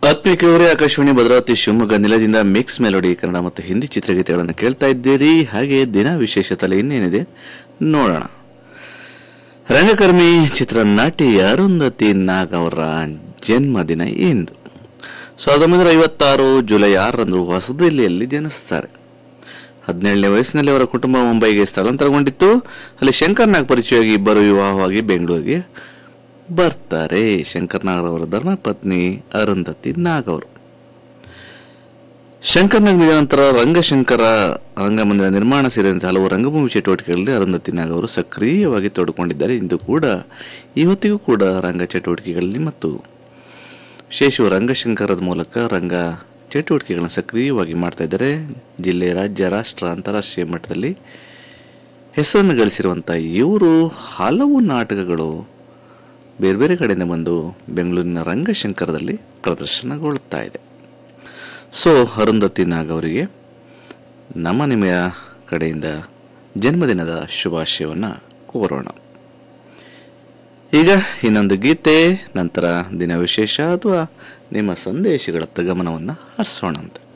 ಆತ್ಮೀಕರೇ ಆಕಾಶವಾಣಿ ಭದ್ರಾವತಿ ಶಿವಮೊಗ್ಗ ನಿಲಯದಿಂದ mix melody Kannada ಮತ್ತು ಹಿಂದಿ ಚಿತ್ರಗೀತೆಗಳನ್ನು ಕೇಳ್ತಾ ಇದ್ದೀರಿ ಹಾಗೆ ದಿನ ವಿಶೇಷ ತಲೆ ಇನ್ನೇನಿದೆ ನೋಡೋಣ ರಂಗಕರ್ಮಿ ಚಿತ್ರ ನಟಿ ಅರುಂಧತಿ ನಾಗ್ ಅವರ ಜನ್ಮದಿನ ಇಂದು ಸಾವಿರದ ಒಂಬೈನೂರ ಐವತ್ತಾರು ಜುಲೈ ಆರರಂದು ಹೊಸದಿಲ್ಲಿಯಲ್ಲಿ ಜನಿಸ್ತಾರೆ ಹದಿನೇಳನೇ ವಯಸ್ಸಿನಲ್ಲಿ ಅವರ ಕುಟುಂಬ ಮುಂಬೈಗೆ ಸ್ಥಳಾಂತರಗೊಂಡಿತ್ತು ಅಲ್ಲಿ ಶಂಕರ್ ನಾಗ್ ಪರಿಚಯವಾಗಿ ಇಬ್ಬರು ವಿವಾಹವಾಗಿ ಬೆಂಗಳೂರಿಗೆ ಬರ್ತಾರೆ ಶಂಕರ್ ನಾಗ್ ಅವರ ಧರ್ಮಪತ್ನಿ ಅರುಂಧತಿ ನಾಗ್ ಅವರು ಶಂಕರ್ ನಾಗ್ ನಿಧನ ನಂತರ ರಂಗಶಂಕರ ರಂಗಮಂದಿರ ನಿರ್ಮಾಣ ಸೇರಿದಂತೆ ಹಲವು ರಂಗಭೂಮಿ ಚಟುವಟಿಕೆಗಳಲ್ಲಿ ಅರುಂಧತಿ ನಾಗ್ ಅವರು ಸಕ್ರಿಯವಾಗಿ ತೊಡಕೊಂಡಿದ್ದಾರೆ ಇಂದು ಕೂಡ ಇವತ್ತಿಗೂ ಕೂಡ ರಂಗ ಚಟುವಟಿಕೆಗಳಲ್ಲಿ ಮತ್ತು ವಿಶೇಷವು ರಂಗಶಂಕರದ ಮೂಲಕ ರಂಗ ಚಟುವಟಿಕೆಗಳನ್ನು ಸಕ್ರಿಯವಾಗಿ ಮಾಡ್ತಾ ಇದ್ದಾರೆ ಜಿಲ್ಲೆ ರಾಜ್ಯ ರಾಷ್ಟ್ರ ಅಂತಾರಾಷ್ಟ್ರೀಯ ಮಟ್ಟದಲ್ಲಿ ಹೆಸರನ್ನು ಗಳಿಸಿರುವಂಥ ಇವರು ಹಲವು ನಾಟಕಗಳು ಬೇರೆ ಬೇರೆ ಕಡೆಯಿಂದ ಬಂದು ಬೆಂಗಳೂರಿನ ರಂಗಶಂಕರದಲ್ಲಿ ಪ್ರದರ್ಶನಗೊಳ್ಳುತ್ತಾ ಇದೆ ಸೊ ಅರುಂಧತಿ ನಾಗ್ ಅವರಿಗೆ ನಮ್ಮ ನಿಮೆಯ ಕಡೆಯಿಂದ ಜನ್ಮದಿನದ ಶುಭಾಶಯವನ್ನು ಕೋರೋಣ ಈಗ ಇನ್ನೊಂದು ಗೀತೆ ನಂತರ ದಿನ ವಿಶೇಷ ಅಥವಾ ನಿಮ್ಮ ಸಂದೇಶಗಳತ್ತ ಗಮನವನ್ನು ಹರಿಸೋಣಂತೆ